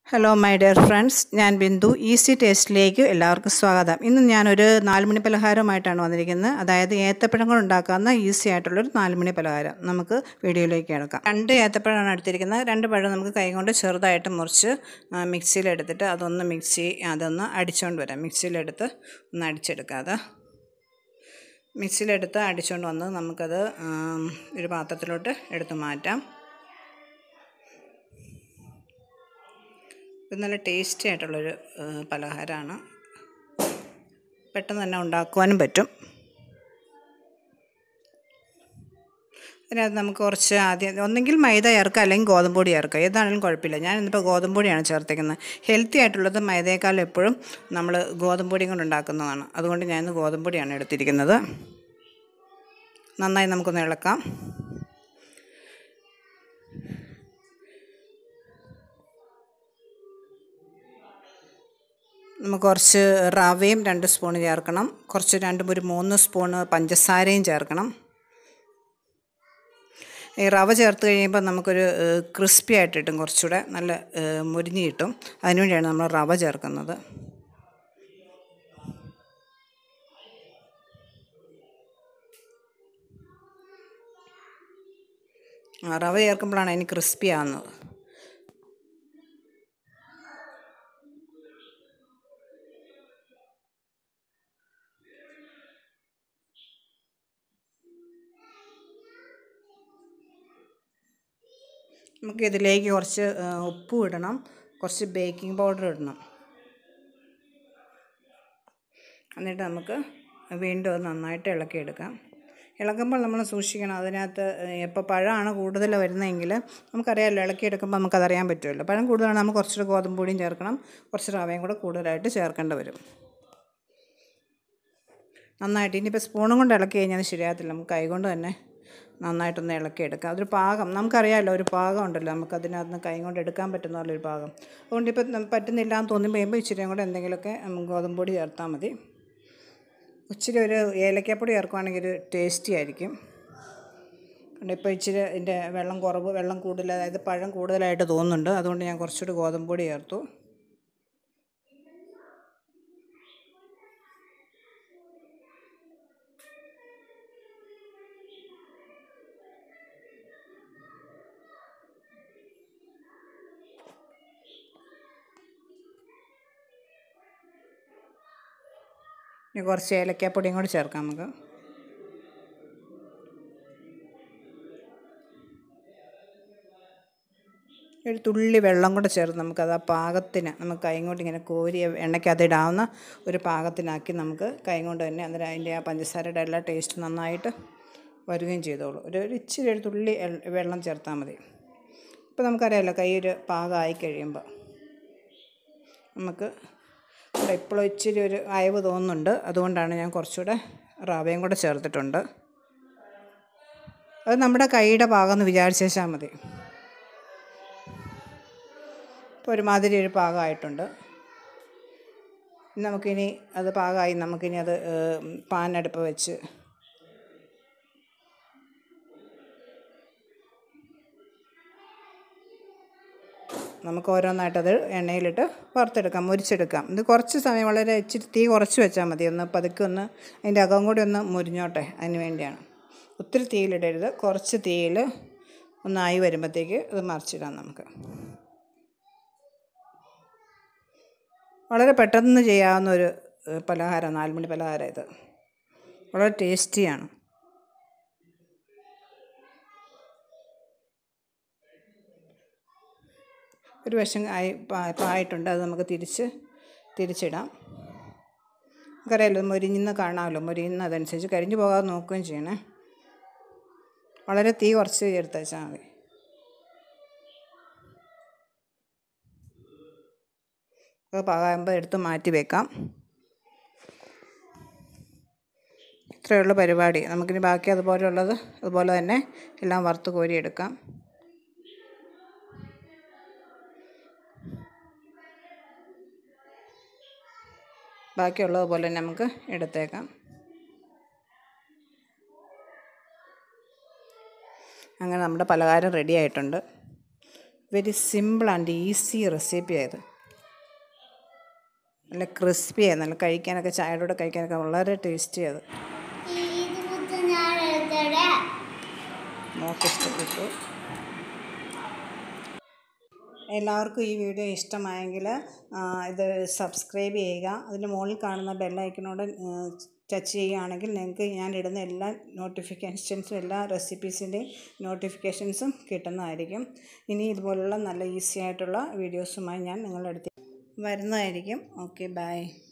hello my dear friends ഞാൻ Bindu easy ടേസ്റ്റിലേക്ക് എല്ലാവർക്കും സ്വാഗതം ഇന്ന് ഞാനൊരു നാലുമണി പലഹാരമായിട്ടാണ് വന്നിരിക്കുന്നത് അതായത് ഏത്തപ്പഴം കൊണ്ട് ഉണ്ടാക്കാവുന്ന ഈസി ആയിട്ടുള്ളൊരു നാലുമണി പലഹാരം നമുക്ക് വീഡിയോയിലേക്ക് കിടക്കാം രണ്ട് ഏത്തപ്പഴമാണ് എടുത്തിരിക്കുന്നത് രണ്ട് പഴം നമുക്ക് കൈ കൊണ്ട് ചെറുതായിട്ട് മുറിച്ച് ആ, മിക്സിയിലെടുത്തിട്ട് അതൊന്ന് മിക്സി അതൊന്ന് അടിച്ചുകൊണ്ട് വരാം മിക്സിയിലെടുത്ത് ഒന്ന് അടിച്ചെടുക്കാതെ മിക്സിയിലെടുത്ത് അടിച്ചുകൊണ്ട് വന്ന് നമുക്കത് ആം, ഒരു പാത്രത്തിലോട്ട് എടുത്ത് മാറ്റാം ഇത് നല്ല ടേസ്റ്റി ആയിട്ടുള്ളൊരു ഏഹ്, പലഹാരമാണ് പെട്ടെന്ന് തന്നെ ഉണ്ടാക്കുവാനും പറ്റും അതിനകത്ത് നമുക്ക് കുറച്ച് ആദ്യം ഒന്നെങ്കിൽ മൈദ ചേർക്കുക അല്ലെങ്കിൽ ഗോതമ്പ് പൊടി ചേർക്കുക ഏതാണെങ്കിലും കുഴപ്പമില്ല ഞാൻ ഇന്നിപ്പോൾ ഗോതമ്പ് പൊടിയാണ് ചേർത്തേക്കുന്നത് ഹെൽത്തി ആയിട്ടുള്ളത് മൈദയേക്കാളും എപ്പോഴും നമ്മൾ ഗോതമ്പ് പൊടിയും കൊണ്ട് ഉണ്ടാക്കുന്നതാണ് അതുകൊണ്ട് ഞാൻ ഇന്ന് ഗോതമ്പ് പൊടിയാണ് എടുത്തിരിക്കുന്നത് നന്നായി നമുക്കൊന്ന് ഇളക്കാം നമുക്ക് കുറച്ച് റവയും രണ്ട് സ്പൂൺ ചേർക്കണം കുറച്ച് രണ്ടും ഒരു മൂന്ന് സ്പൂണ് പഞ്ചസാരയും ചേർക്കണം ഈ റവ ചേർത്ത് കഴിയുമ്പോൾ നമുക്കൊരു ക്രിസ്പി ആയിട്ട് കിട്ടും കുറച്ചുകൂടെ നല്ല ഏഹ്, മുരിഞ്ഞ് കിട്ടും അതിനുവേണ്ടിയാണ് നമ്മൾ റവ ചേർക്കുന്നത് ആ, റവ ചേർക്കുമ്പോഴാണ് അതിന് ക്രിസ്പി ആവുന്നത് നമുക്ക് ഇതിലേക്ക് കുറച്ച് ആ, ഉപ്പും ഇടണം കുറച്ച് ബേക്കിംഗ് പൗഡർ ഇടണം എന്നിട്ട് നമുക്ക് വീണ്ടും അത് നന്നായിട്ട് ഇളക്കിയെടുക്കാം ഇളക്കുമ്പോൾ നമ്മൾ സൂക്ഷിക്കണം അതിനകത്ത് ഇപ്പോൾ പഴമാണ് കൂടുതൽ വരുന്നതെങ്കിൽ നമുക്കറിയാമല്ലോ ഇളക്കിയെടുക്കുമ്പോൾ നമുക്കതറിയാൻ പറ്റുമല്ലോ പഴം കൂടുതലാണ് നമുക്ക് കുറച്ചുകൂടെ ഗോതമ്പ് പൊടിയും ചേർക്കണം കുറച്ച് റവയും കൂടെ കൂടുതലായിട്ട് ചേർക്കേണ്ടി വരും നന്നായിട്ട് ഇനിയിപ്പോൾ സ്പൂണും കൊണ്ട് ഇളക്കി കഴിഞ്ഞാൽ ശരിയാകത്തില്ല നമുക്ക് കൈകൊണ്ട് തന്നെ നന്നായിട്ടൊന്ന് ഇളക്കിയെടുക്കാം അതൊരു പാകം നമുക്കറിയാമല്ലോ ഒരു പാകം ഉണ്ടല്ലോ നമുക്ക് അതിനകത്ത് കൈ കൊണ്ട് എടുക്കാൻ പറ്റുന്ന പോലെ ഒരു പാകം അതുകൊണ്ട് ഇപ്പം പറ്റുന്നില്ല എന്ന് തോന്നുമ്പോൾ കഴിയുമ്പോൾ ഇച്ചിരിയും കൂടെ എന്തെങ്കിലുമൊക്കെ ഉം, ഗോതമ്പ് പൊടി ചേർത്താൽ മതി ഇച്ചിരി ഒരു ഏലക്കാപ്പൊടി ചേർക്കുവാണെങ്കിൽ ഒരു ടേസ്റ്റി ആയിരിക്കും അതുകൊണ്ട് ഇപ്പോൾ ഇച്ചിരി ഇതിൻ്റെ വെള്ളം കുറവ് വെള്ളം കൂടുതൽ അതായത് പഴം കൂടുതലായിട്ട് തോന്നുന്നുണ്ട് അതുകൊണ്ട് ഞാൻ കുറച്ചുകൂടി ഗോതമ്പ് പൊടി ചേർത്തു ഇനി കുറച്ച് ഏലക്കാപ്പൊടിയും കൂടി ചേർക്കാം നമുക്ക് ഒരു തുള്ളി വെള്ളം കൂടെ ചേർത്ത് നമുക്കത് ആ പാകത്തിന് നമുക്ക് കൈ കൊണ്ട് ഇങ്ങനെ കോരി എണ്ണയ്ക്കകത്ത് ഇടാവുന്ന ഒരു പാകത്തിനാക്കി നമുക്ക് കൈ കൊണ്ട് തന്നെ അന്നേരം അതിൻ്റെ ആ പഞ്ചസാരയുടെ എല്ലാ ടേസ്റ്റ് നന്നായിട്ട് വരികയും ചെയ്തോളൂ ഒരു ഒരു ഇച്ചിരി ഒരു തുള്ളി എൽ- വെള്ളം ചേർത്താൽ മതി ഇപ്പോൾ നമുക്കറിയാമല്ലോ കൈ ഒരു പാകമായി കഴിയുമ്പോൾ നമുക്ക് ഇവിടെ ഇപ്പോഴും ഇച്ചിരി ഒരു അയവ് തോന്നുന്നുണ്ട് അതുകൊണ്ടാണ് ഞാൻ കുറച്ചുകൂടെ റവയും കൂടെ ചേർത്തിട്ടുണ്ട് അത് നമ്മുടെ കൈയുടെ പാകം എന്ന് വിചാരിച്ചാൽ മതി ഇപ്പോൾ ഒരുമാതിരി ഒരു പാകമായിട്ടുണ്ട് ഇനി നമുക്കിനി അത് പാകമായി നമുക്കിനി അത് ഏഹ്, പാനടുപ്പ് വെച്ച് നമുക്ക് ഓരോന്നായിട്ടത് എണ്ണയിലിട്ട് വറുത്തെടുക്കാം മുരിച്ചെടുക്കാം ഇത് കുറച്ച് സമയം വളരെ ഇച്ചിരി തീ കുറച്ച് വെച്ചാൽ മതി ഒന്ന് പതുക്കെ ഒന്ന് അതിൻ്റെ അകം കൂടി ഒന്ന് മുരിഞ്ഞോട്ടെ അതിന് വേണ്ടിയാണ് ഒത്തിരി തീയിലിടരുത് കുറച്ച് തീയിൽ ഒന്നായി വരുമ്പോഴത്തേക്ക് ഇത് മറിച്ചിടാം നമുക്ക് വളരെ പെട്ടെന്ന് ചെയ്യാവുന്ന ഒരു ഏഹ്, പലഹാരം നാലുമണി പലഹാരം ഇത് വളരെ ടേസ്റ്റിയാണ് ഒരു വശം ആയി പാ- പായിട്ടുണ്ട് അത് നമുക്ക് തിരിച്ച് തിരിച്ചിടാം നമുക്കറിയാമല്ലോ മൊരിഞ്ഞെന്ന് കാണാമല്ലോ മൊരിയുന്നതനുസരിച്ച് കരിഞ്ഞു പോകാതെ നോക്കുകയും ചെയ്യണേ വളരെ തീ കുറച്ച് ചേർത്ത് വെച്ചാൽ മതി അത് പാകാകുമ്പോൾ എടുത്ത് മാറ്റി വെക്കാം ഇത്രയുള്ള പരിപാടി നമുക്കിനി ബാക്കി അതുപോലെയുള്ളത് അതുപോലെ തന്നെ എല്ലാം വറുത്ത് കോരിയെടുക്കാം ബാക്കിയുള്ളത് പോലെ തന്നെ നമുക്ക് എടുത്തേക്കാം അങ്ങനെ നമ്മുടെ പലഹാരം റെഡി ആയിട്ടുണ്ട് വെരി സിമ്പിൾ ആൻഡ് ഈസി റെസിപ്പിയായത് നല്ല ക്രിസ്പിയായി നല്ല കഴിക്കാനൊക്കെ ചായയുടെ കൂടെ കഴിക്കാനൊക്കെ വളരെ ടേസ്റ്റിയത് ഇത് കുത്ത് ഞാൻ എടുത്തടെ മോക്ക് ഇഷ്ടപ്പെട്ടു എല്ലാവർക്കും ഈ വീഡിയോ ഇഷ്ടമായെങ്കിൽ ആ, ഇത് സബ്സ്ക്രൈബ് ചെയ്യുക അതിൻ്റെ മുകളിൽ കാണുന്ന ബെല്ലൈക്കനോട് ടച്ച് ചെയ്യുകയാണെങ്കിൽ നിങ്ങൾക്ക് ഞാൻ ഇടുന്ന എല്ലാ നോട്ടിഫിക്കേഷൻസും എല്ലാ റെസിപ്പീസിൻ്റെയും നോട്ടിഫിക്കേഷൻസും കിട്ടുന്നതായിരിക്കും ഇനി ഇതുപോലുള്ള നല്ല ഈസി ആയിട്ടുള്ള വീഡിയോസുമായി ഞാൻ നിങ്ങളുടെ അടുത്ത് വരുന്നതായിരിക്കും ഓക്കെ ബൈ